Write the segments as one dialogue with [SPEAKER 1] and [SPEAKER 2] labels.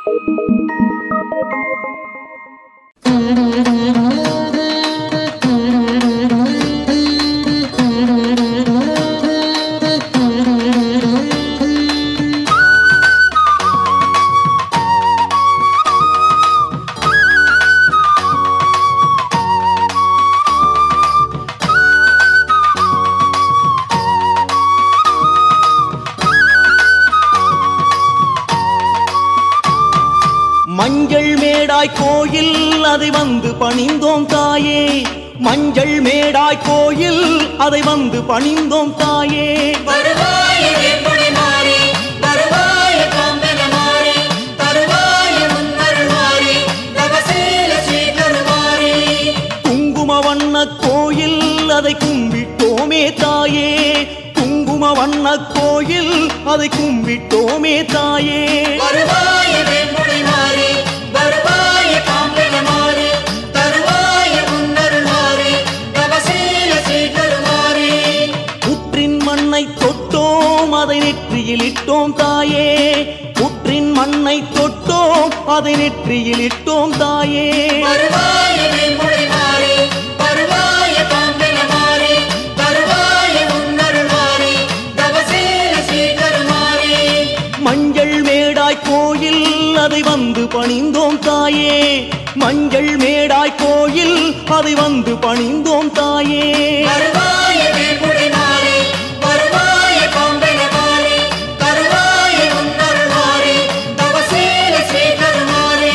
[SPEAKER 1] மஞ்சள் மேடாய் கோயில் அதை வந்து பணிந்தோம் தாயே மஞ்சள் மேடாய் கோயில் அதை வந்து பணிந்தோம் தாயே
[SPEAKER 2] வருவாய வேம்புடை மாறி வருவாய காம்பன மாறி தருவாய முன்னருள் மாறி தவசீல சீக்கருமாறி
[SPEAKER 1] குங்கும வண்ண கோயில் அதை கும்பிட்டோமே தாயே குங்கும வண்ண கோயில் அதை கும்பிட்டோமே தாயே
[SPEAKER 2] வருவாய வேம்புடை மாறி வருவாய காம்பன மாறி தருவாய முன்னருள் மாறி தவசீல சீக்கருமாறி
[SPEAKER 1] புற்றின் மண்ணை தொட்டோம் அதை நெற்றியில் இட்டோம் தாயே புற்றின் மண்ணை தொட்டோம் அதை நெற்றியில் இட்டோம் தாயே
[SPEAKER 2] வருவாய வேம்புடை மாறி வருவாய காம்பன மாறி தருவாய முன்னருள் மாறி தவசீல சீக்கருமாறி
[SPEAKER 1] மஞ்சள் மேடாய் கோயில் அதை வந்து பணிந்தோம் தாயே மஞ்சள் மேடாய் கோயில் அதை வந்து பணிந்தோம் தாயே
[SPEAKER 2] வருவாய வேம்புடை மாறி வருவாய காம்பன மாறி தருவாய முன்னருள் மாறி தவசீல சீக்கருமாறி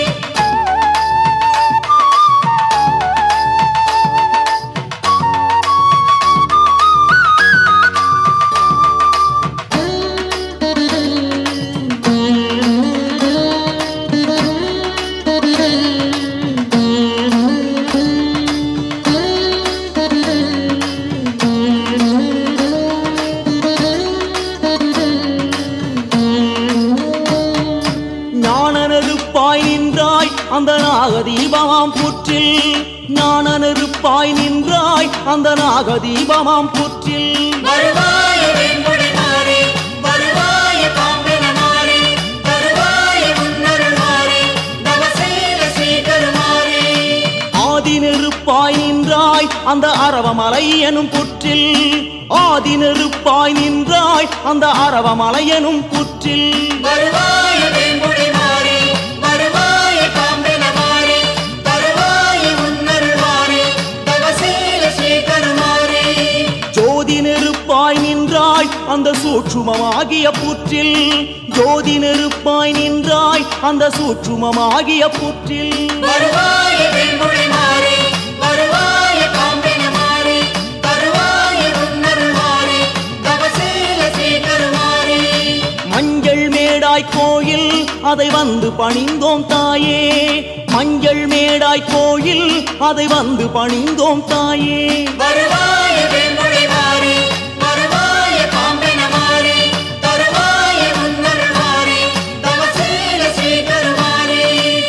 [SPEAKER 1] ஞானனருப்பாய் நின்றாய் அந்த நாகதீபமாம் புற்றில் ஞானனருப்பாய் நின்றாய் அந்த நாகதீபமாம் புற்றில்
[SPEAKER 2] வருவாய வேம்புடை மாறி வருவாய காம்பன மாறி தருவாய முன்னருள் மாறி தவசீல சீக்கருமாறி
[SPEAKER 1] ஆதி நெருப்பாய் நின்றாய் அந்த அரவமலை எனும் புற்றில் ஆதி நெருப்பாய் நின்றாய் அந்த அரவமலை எனும் புற்றில்
[SPEAKER 2] வருவாய வேம்புடை மாறி வருவாய காம்பன மாறி தருவாய முன்னருள் மாறி தவசீல சீக்கருமாறி
[SPEAKER 1] ஜோதி நெருப்பாய் நின்றாய் அந்த சூட்சுமமாகிய புற்றில் ஜோதி நெருப்பாய் நின்றாய் அந்த சூட்சுமமாகிய புற்றில்
[SPEAKER 2] வருவாய வேம்புடை மாறி வருவாய காம்பன மாறி தருவாய முன்னருள் மாறி தவசீல சீக்கருமாறி
[SPEAKER 1] மஞ்சள் மேடாய் கோயில் அதை வந்து பணிந்தோம் தாயே மஞ்சள் மேடாய் கோயில் அதை வந்து பணிந்தோம் தாயே
[SPEAKER 2] வருவாய வேம்புடை மாறி வருவாய காம்பன மாறி தருவாய முன்னருள் மாறி தவசீல சீக்கருமாறி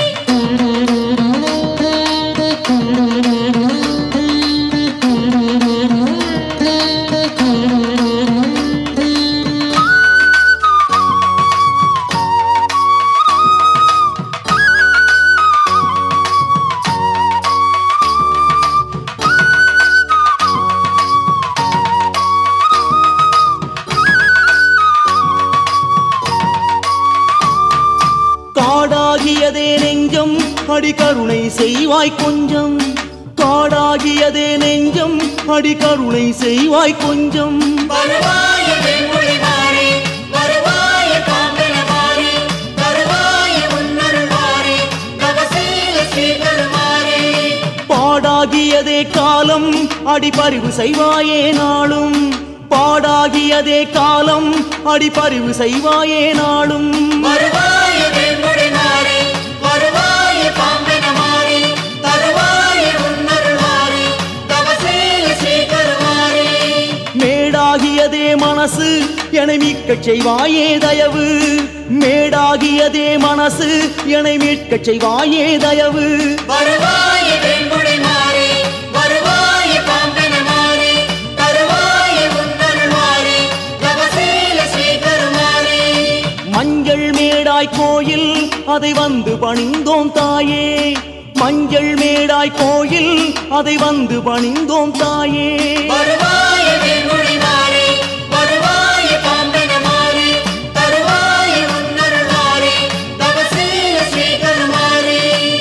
[SPEAKER 1] காடாகியதே நெஞ்சம் அடி கருணை செய்வாய் கொஞ்சம் காடாகியதே நெஞ்சம் அடி கருணை செய்வாய் கொஞ்சம்
[SPEAKER 2] வருவாய வேம்புடை மாறி வருவாய காம்பன மாறி தருவாய முன்னருள் மாறி தவசீல சீக்கருமாறி
[SPEAKER 1] பாடாகியதே காலம் அடிபறிவு செய்வாயே நாளும் பாடாகியதே காலம் அடிபறிவு செய்வாயே நாளும்
[SPEAKER 2] வருவாய வேம்புடை மாறி வருவாய காம்பன மாறி தருவாய முன்னருள் மாறி தவசீல சீக்கருமாறி
[SPEAKER 1] மேடாகியதே மனசு என மீட்கச் செய்வாயே தயவு மேடாகியதே மனசு என மீட்கச் செய்வாயே தயவு
[SPEAKER 2] வருவாய வேம்புடை மாறி வருவாய காம்பன மாறி தருவாய முன்னருள் மாறி தவசீல சீக்கருமாறி
[SPEAKER 1] மஞ்சள் மேடாய் கோயில் அதை வந்து பணிந்தோம் தாயே மஞ்சள் மேடாய் கோயில் அதை வந்து பணிந்தோம் தாயே
[SPEAKER 2] வருவாய வேல்மொழி மாறே வருவாய பாம்பன மாறே தருவாய உன்னருள் மாறே தவசீல ஸ்ரீகர் மாறே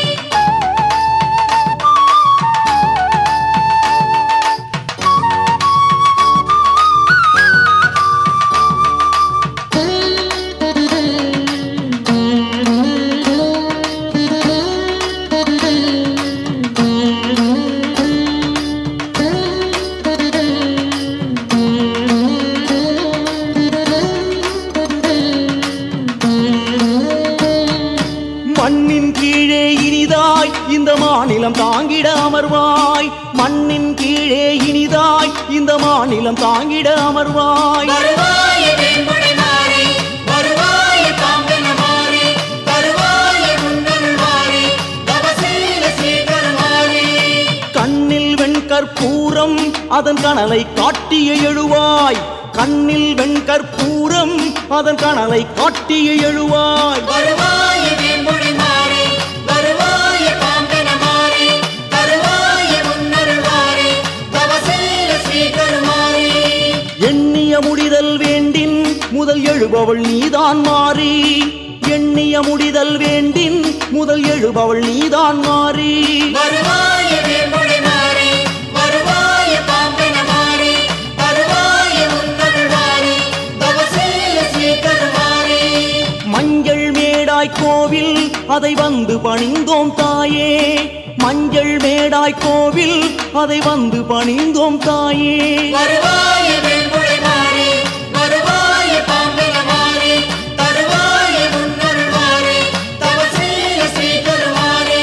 [SPEAKER 1] மண்ணின் கீழே இனிதாய் இந்த மாநிலம் தாங்கிட அமர்வாய் மண்ணின் கீழே இனிதாய் இந்த மாநிலம் தாங்கிட அமர்வாய்
[SPEAKER 2] வருவாய வேல்மொழி மாறே வருவாய பாம்பன மாறே தருவாய உன்னருள் மாறே தவசீல ஸ்ரீகர் மாறே
[SPEAKER 1] கண்ணில் வெண்கற்பூரம் அதன் கனலை காட்டிய எழுவாய் கண்ணில் வெண்கற்பூரம் அதன் கனலை காட்டிய எழுவாய்
[SPEAKER 2] வருவாய வேல்மொழி மாறே வருவாய பாம்பன மாறே தருவாய உன்னருள் மாறே தவசீல ஸ்ரீகர் மாறே
[SPEAKER 1] எண்ணிய முடிதல் வேண்டின் முதல் எழுபவள் நீதான் மாறி எண்ணிய முடிதல் வேண்டின் முதல் எழுபவள் நீதான் மாறி
[SPEAKER 2] வருவாய வேல்மொழி மாறே வருவாய பாம்பன மாறே தருவாய உன்னருள் மாறே தவசீல ஸ்ரீகர் மாறே
[SPEAKER 1] மஞ்சள் மேடாய் கோவில் அதை வந்து பணிந்தோம் தாயே மஞ்சள் மேடாய் கோவில் அதை வந்து பணிந்தோம் தாயே
[SPEAKER 2] வருவாய வேல்மொழி மாறே வருவாய பாம்பன மாறே தருவாய உன்னருள் மாறே தவசீல ஸ்ரீகர் மாறே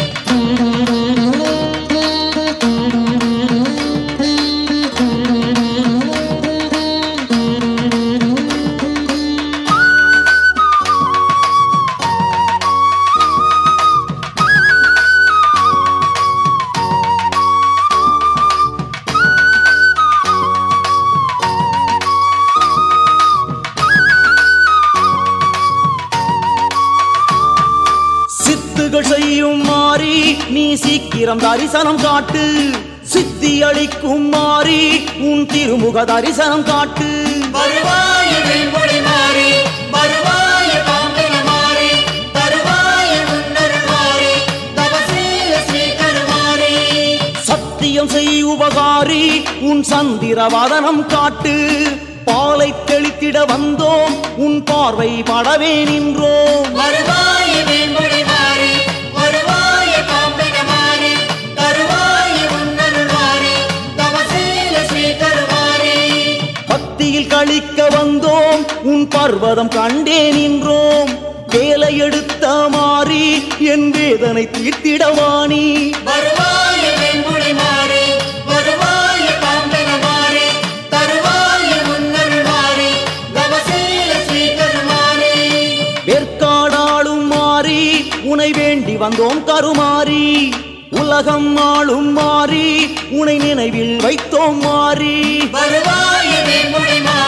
[SPEAKER 1] சித்துகள் செய்யும் மாறி நீ சீக்கிரம் தரிசனம் காட்டு சித்தி அளிக்கும் மாறி உன் திருமுக தரிசனம் காட்டு
[SPEAKER 2] வருவாய வேல்மொழி மாறே வருவாய பாம்பன மாறே தருவாய உன்னருள் மாறே தவசீல ஸ்ரீகர் மாறே
[SPEAKER 1] சத்தியம் செய் உபகாரி உன் சந்திரவதனம் காட்டு பாலை தெளித்திட வந்தோம் உன் பார்வை படவே நின்றோம்
[SPEAKER 2] வருவாய வேல்மொழி மாறே வருவாய பாம்பன மாறே தருவாய உன்னருள் மாறே தவசீல ஸ்ரீகர் மாறே
[SPEAKER 1] பக்தியில் கழிக்க வந்தோம் உன் பர்வதம் கண்டே நின்றோம் வேலை எடுத்த மாறி என் வேதனை தீர்த்திடவாணி
[SPEAKER 2] வருவாய வேல்மொழி மாறே வருவாய பாம்பன மாறே தருவாய உன்னருள் மாறே தவசீல ஸ்ரீகர் மாறே
[SPEAKER 1] வேற்காடாளும் மாறி உனை வேண்டி வந்தோம் கருமாறி உலகம் ஆளும் மாறி உனை நினைவில் வைத்தோம் மாறி
[SPEAKER 2] வருவாய வேல்மொழி மாறே